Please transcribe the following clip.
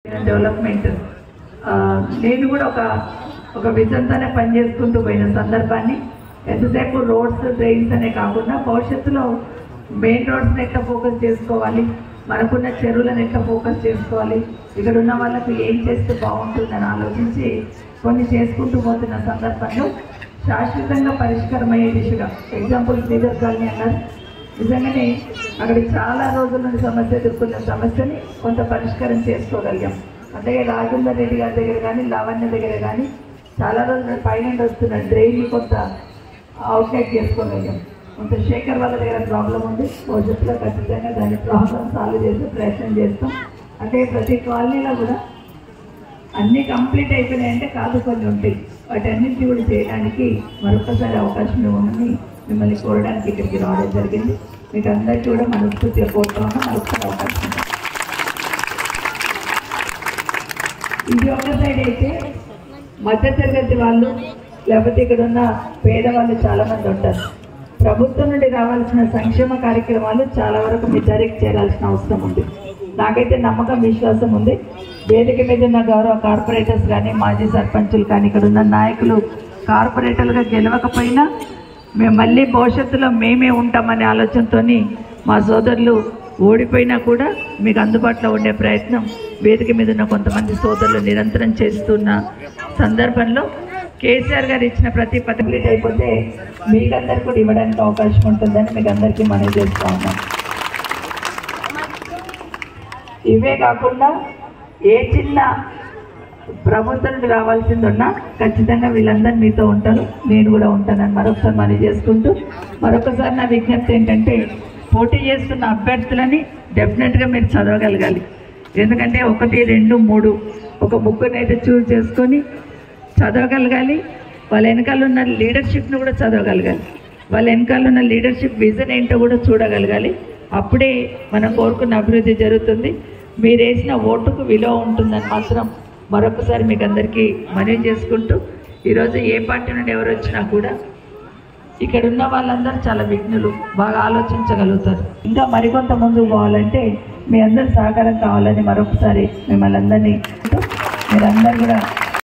Development ఆ, నేను కూడా ఒక ఒక విజన్తోనే పనిచేసుకుంటూ పోయిన సందర్భాన్ని ఎంతసేపు రోడ్స్ డ్రైన్స్ అనే కాకుండా భవిష్యత్తులో మెయిన్ రోడ్స్ని ఎట్లా ఫోకస్ చేసుకోవాలి మనకున్న చెరువులను ఎట్లా ఫోకస్ చేసుకోవాలి ఇక్కడ ఉన్న వాళ్ళకు ఏం చేస్తే బాగుంటుందని ఆలోచించి కొన్ని చేసుకుంటూ పోతున్న సందర్భంలో శాశ్వతంగా పరిష్కారం అయ్యే దిశగా ఎగ్జాంపుల్ శ్రీధర్ కాలనీ అన్నారు నిజంగానే అక్కడ చాలా రోజుల నుండి సమస్య ఎదుర్కొన్న సమస్యని కొంత పరిష్కారం చేసుకోగలిగాం అంటే రాజేందర్ రెడ్డి గారి దగ్గర కానీ లావణ్య దగ్గర కానీ చాలా రోజుల పైన వస్తున్న డ్రైన్ కొంత అవుట్లెట్ చేసుకోగలిగాం కొంత శేఖర్ వాళ్ళ దగ్గర ప్రాబ్లం ఉంది భవిష్యత్తులో ఖచ్చితంగా దాని ప్రాబ్లం సాల్వ్ చేసే ప్రయత్నం చేస్తాం అంటే ప్రతి కాలనీలో కూడా అన్నీ కంప్లీట్ అయిపోయినాయంటే కాదు కొన్ని ఉంటాయి వాటన్నింటినీ కూడా చేయడానికి మరొకసారి అవకాశం ఇవ్వమని మిమ్మల్ని కోరడానికి ఇక్కడికి రావడం జరిగింది మీకు అందరికీ కూడా మనస్ఫూర్తిగా కోరుతున్నాము మరొకసారి అవకాశం ఇవ్వండి. ఇది ఒక సైడ్ అయితే మధ్యతరగతి వాళ్ళు లేకపోతే ఇక్కడ ఉన్న పేదవాళ్ళు చాలా మంది ఉంటారు ప్రభుత్వం నుండి రావాల్సిన సంక్షేమ కార్యక్రమాలు చాలా వరకు మీ దగ్గరికి చేరాల్సిన అవసరం ఉంది నాకైతే నమ్మకం విశ్వాసం ఉంది వేదిక మీద ఉన్న గౌరవ కార్పొరేటర్స్ కానీ మాజీ సర్పంచులు కానీ ఇక్కడ ఉన్న నాయకులు కార్పొరేటర్లుగా గెలవకపోయినా మేము మళ్ళీ భవిష్యత్తులో మేమే ఉంటామనే ఆలోచనతో మా సోదరులు ఓడిపోయినా కూడా మీకు అందుబాటులో ఉండే ప్రయత్నం వేదిక మీద ఉన్న కొంతమంది సోదరులు నిరంతరం చేస్తున్న సందర్భంలో కేసీఆర్ గారు ఇచ్చిన ప్రతి పథకం అయిపోతే మీకందరికి కూడా ఇవ్వడానికి అవకాశం ఉంటుందని మీకు అందరికీ మనవి చేస్తూ ఉన్నాం ఇవే కాకుండా ఏ చిన్న ప్రభుత్వం నుండి రావాల్సింది ఉన్నా ఖచ్చితంగా వీళ్ళందరూ మీతో ఉంటారు నేను కూడా ఉంటానని మరొకసారి మనవి చేసుకుంటూ మరొకసారి నా విజ్ఞప్తి ఏంటంటే పోటీ చేస్తున్న అభ్యర్థులని డెఫినెట్గా మీరు చదవగలగాలి ఎందుకంటే ఒకటి రెండు మూడు ఒక ముగ్గురిని అయితే చూస్ చేసుకొని చదవగలగాలి వాళ్ళ వెనకాల ఉన్న లీడర్షిప్ను కూడా చదవగలగాలి వాళ్ళ వెనకాల ఉన్న లీడర్షిప్ విజన్ ఏంటో కూడా చూడగలగాలి అప్పుడే మనం కోరుకున్న అభివృద్ధి జరుగుతుంది మీరు వేసిన ఓటుకు విలువ ఉంటుందని మాత్రం మరొకసారి మీకు అందరికీ మనవి చేసుకుంటూ ఈరోజు ఏ పార్టీ నుండి ఎవరు వచ్చినా కూడా ఇక్కడ ఉన్న వాళ్ళందరూ చాలా విఘ్నులు బాగా ఆలోచించగలుగుతారు ఇంకా మరికొంత ముందుకు పోవాలంటే మీ అందరి సహకారం కావాలని మరొకసారి మిమ్మల్ని అందరినీ మీరందరూ కూడా